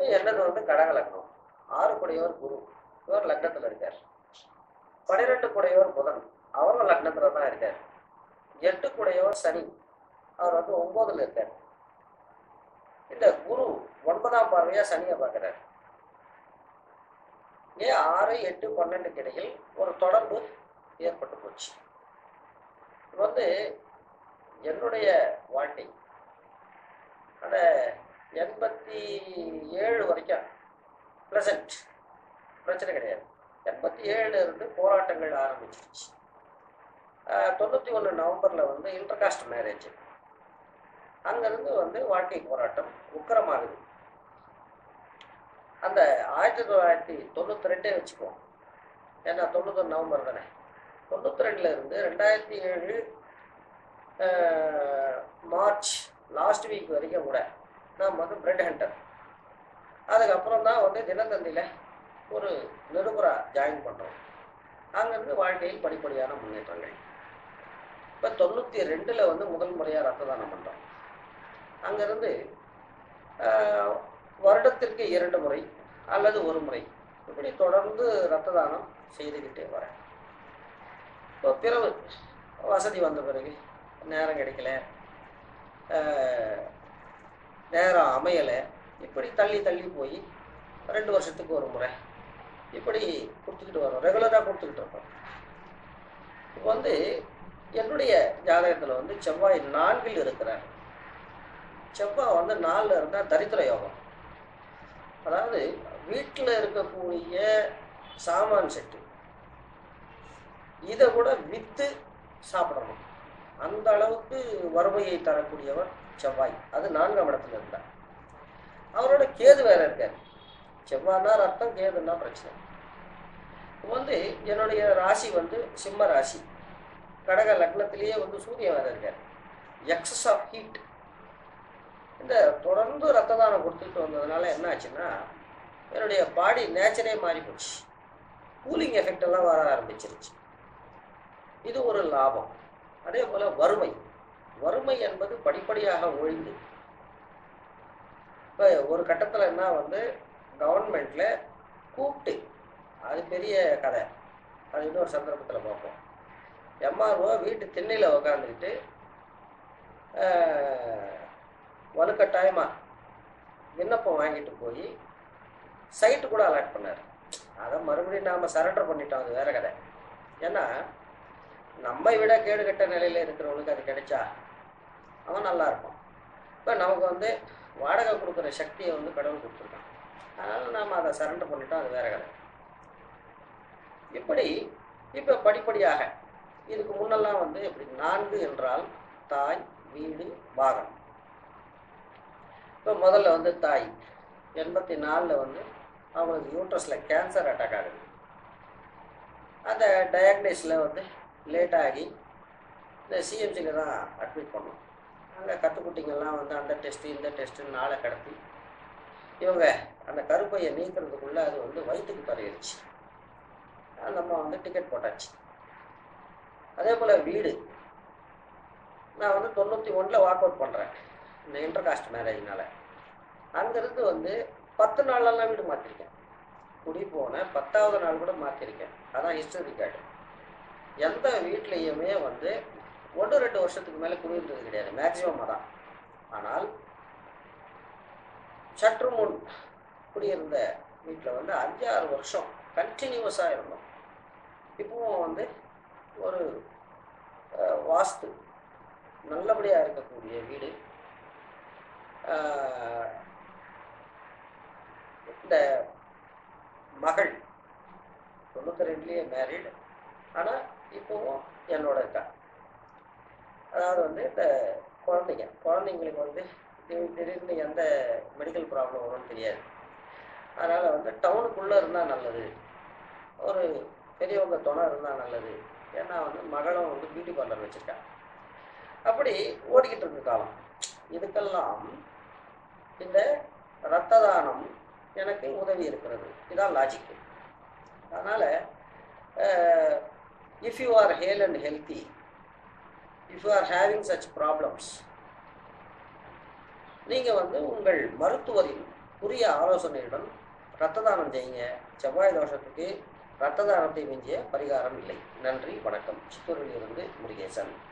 என்னது வந்து கடக லக்னம் ஆறு குடையவர் குரு இவர் லக்னத்துல இருக்கார் பன்னிரெண்டு குடையவர் புதன் அவரும் லக்னத்துல தான் இருக்கார் எட்டு குடையவர் சனி அவர் வந்து ஒன்பதுல இருக்கார் இந்த குரு ஒன்பதாம் பார்வையா சனியை பார்க்கிறார் ஏன் ஆறு எட்டு பன்னெண்டுக்கு இடையில் ஒரு தொடர்பு ஏற்பட்டு போச்சு இது வந்து என்னுடைய வாழ்க்கை அந்த எண்பத்தி ஏழு வரைக்கும் ப்ளசன்ட் பிரச்சனை கிடையாது எண்பத்தி ஏழுல இருந்து போராட்டங்கள் ஆரம்பிச்சிருச்சு ஆஹ் தொண்ணூற்றி ஒன்று நவம்பரில் வந்து இன்டர்காஸ்ட் மேரேஜ் அங்கேருந்து வந்து வாழ்க்கை போராட்டம் உக்கரமாகுது அந்த ஆயிரத்தி தொள்ளாயிரத்தி தொண்ணூற்றி ரெண்டே வச்சுக்குவோம் ஏன்னா தொண்ணூத்தொன்று நவம்பர் தானே தொண்ணூற்றி ரெண்டுல இருந்து ரெண்டாயிரத்தி ஏழு ஆஹ், மார்ச் லாஸ்ட் வீக் வரைக்கும் கூட நான் வந்து பிரெட் ஹண்டர் அதுக்கப்புறம் தான் வந்து தினத்தந்தியில் ஒரு நிருபராக ஜாயின் பண்ணுறோம் அங்கேருந்து வாழ்க்கையில் படிப்படியான முன்னேற்றங்கள் இப்போ தொண்ணூற்றி ரெண்டில் வந்து முதல் முறையாக ரத்த தானம் பண்ணுறோம் அங்கேருந்து வருடத்திற்கு இரண்டு முறை அல்லது ஒரு முறை இப்படி தொடர்ந்து ரத்த தானம் செய்துக்கிட்டே வரேன் இப்போ பிறகு வசதி வந்த பிறகு நேரம் கிடைக்கல ஆஹ், நேரம் அமையலை இப்படி தள்ளி தள்ளி போய் ரெண்டு வருஷத்துக்கு ஒரு முறை இப்படி கொடுத்துக்கிட்டு வரோம் ரெகுலராக கொடுத்துக்கிட்டு இருக்கோம் இப்போ வந்து என்னுடைய ஜாதகத்தில் வந்து செவ்வாய் நான்கில் இருக்கிறார் செவ்வாய் வந்து நாலில் இருந்தால் தரித்திர யோகம் அதாவது வீட்டில் இருக்கக்கூடிய சாமான் செட்டு இதை கூட விற்று சாப்பிடணும் அந்த அளவுக்கு வறுமையை தரக்கூடியவர் செவ்வாய் அது நான்காம் இடத்துல இருந்தார் அவரோட கேது வேற இருக்கார் செவ்வாய்னா ரத்தம் கேதுன்னா பிரச்சனை இப்போ வந்து என்னுடைய ராசி வந்து சிம்ம ராசி கடக லக்னத்திலேயே வந்து சூரியன் வேற இருக்கார் எக்ஸஸ் ஆஃப் ஹீட் இந்த தொடர்ந்து ரத்த தானம் கொடுத்துட்டு வந்ததுனால என்ன ஆச்சுன்னா என்னுடைய பாடி நேச்சரே மாறி போச்சு கூலிங் எஃபெக்ட் எல்லாம் வர ஆரம்பிச்சிருச்சு இது ஒரு லாபம் அதே போல வறுமை வறுமை என்பது படிப்படியாக ஒழிந்து இப்போ ஒரு கட்டத்தில் என்ன வந்து கவர்மெண்ட்ல கூப்பிட்டு அது பெரிய கதை அது இன்னொரு சந்தர்ப்பத்தில் பார்ப்போம் எம்ஆர்ஓ வீட்டு திண்ணையில் உக்காந்துக்கிட்டு வலுக்கட்டாயமாக விண்ணப்பம் வாங்கிட்டு போய் சைட்டு கூட அலாட் பண்ணார் அதை மறுபடியும் நாம் சரண்டர் பண்ணிட்டோம் அது வேற கதை ஏன்னா நம்மை விட கேடு கெட்ட நிலையில் இருக்கிறவனுக்கு அது கிடைச்சா அவன் நல்லா இருப்பான் இப்போ நமக்கு வந்து வாடகை கொடுக்குற சக்தியை வந்து கடவுள் கொடுத்துருக்கான் அதனால் நாம் அதை சரண்டர் பண்ணிட்டோம் அது வேற கதை இப்படி இப்போ படிப்படியாக இதுக்கு முன்னெல்லாம் வந்து இப்படி நான்கு என்றால் தாய் வீடு வாகனம் இப்போ முதல்ல வந்து தாய் எண்பத்தி நாலில் வந்து அவங்களுக்கு யூட்ரஸில் கேன்சர் அட்டாக் ஆகுது அந்த டயக்னைஸில் வந்து லேட் ஆகி இந்த சிஎம்சியில் தான் அட்மிட் பண்ணோம் அங்கே கற்றுக்குட்டிங்கெல்லாம் வந்து அந்த டெஸ்ட்டு இந்த டெஸ்ட்டு நாளை கடத்தி இவங்க அந்த கருப்பையை நீக்கிறதுக்குள்ளே அது வந்து வயிற்றுக்கு பரவிடுச்சு நம்ம வந்து டிக்கெட் போட்டாச்சு அதே போல் வீடு நான் வந்து தொண்ணூற்றி ஒன்றில் வாக் அவுட் பண்ணுறேன் இந்த இன்டர் காஸ்ட் மேரேஜ்னால அங்கேருந்து வந்து பத்து நாள்லலாம் வீடு மாற்றிருக்கேன் குடி போனேன் பத்தாவது நாள் கூட மாற்றிருக்கேன் அதான் ஹிஸ்டரி ரெக்கார்டு எந்த வீட்லேயுமே வந்து ஒன்று ரெண்டு வருஷத்துக்கு மேலே குடியிருந்தது கிடையாது மேக்சிமம் அதான் ஆனால் சற்று முன் குடியிருந்த வீட்டில் வந்து அஞ்சாறு வருஷம் கண்டினியூஸாக இருந்தோம் இப்பவும் வந்து ஒரு அஹ், வாஸ்து நல்லபடியாக இருக்கக்கூடிய வீடு அஹ், இந்த மகள் தொண்ணூற்றி ரெண்டுலேயே மேரீடு ஆனால் இப்போவும் என்னோட இருக்கா அதாவது வந்து இந்த குழந்தைங்க குழந்தைங்களுக்கு வந்து திடீர் திடீர்னு எந்த மெடிக்கல் ப்ராப்ளம் வரும்னு தெரியாது அதனால் வந்து டவுனுக்குள்ளே இருந்தால் நல்லது ஒரு பெரியவங்க துணை இருந்தால் நல்லது ஏன்னா வந்து மகளும் வந்து பியூட்டி பார்லர் வச்சுருக்கா அப்படி ஓடிக்கிட்டு இருக்க காலம் இதுக்கெல்லாம் இந்த இரத்த தானம் எனக்கு உதவி இருக்கிறது இதான் லாஜிக் அதனால் if you are hale and healthy if you are having such problems நீங்கள் வந்து உங்கள் மருத்துவரின் உரிய ஆலோசனையுடன் இரத்த தானம் செய்யுங்க செவ்வாய் தோஷத்துக்கு இரத்த தானத்தை மிஞ்சிய பரிகாரம் இல்லை நன்றி வணக்கம் சித்தூரிலிருந்து முருகேசன்